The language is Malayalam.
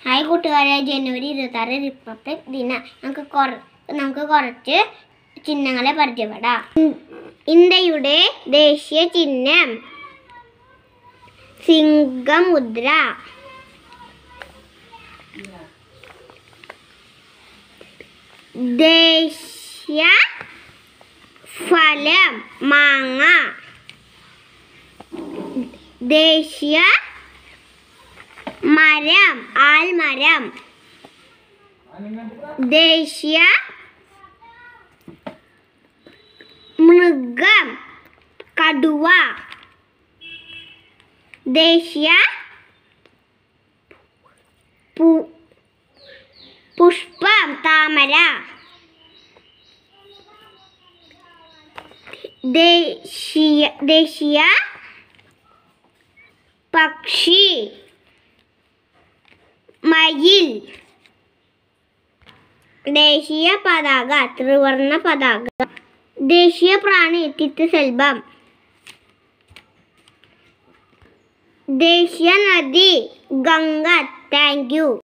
ഹായ് കൂട്ടുകാരെ ജനുവരി ഇരുപത്തി ആറ് റിപ്പബ്ലിക് ദിനം നമുക്ക് കുറ നമുക്ക് കുറച്ച് ചിഹ്നങ്ങളെ പരിചയപ്പെടാം ഇൻ- ഇന്ത്യയുടെ ദേശീയ ചിഹ്നം സിംഹമുദ്ര ദേശീയ ഫലം മാങ്ങ ദേശീയ മരം ആൽമരം ദേശീയ മൃഗം കടുവ ദേശീയ പു- പുഷ്പം താമര ദേശീയ ദേശീയ പക്ഷി മയിൽ ദേശീയ പതാക ത്രിവർണ പതാക ദേശീയ പ്രാണി തിത്തുസെൽബം ദേശീയ നദി ഗംഗ താങ്ക് യു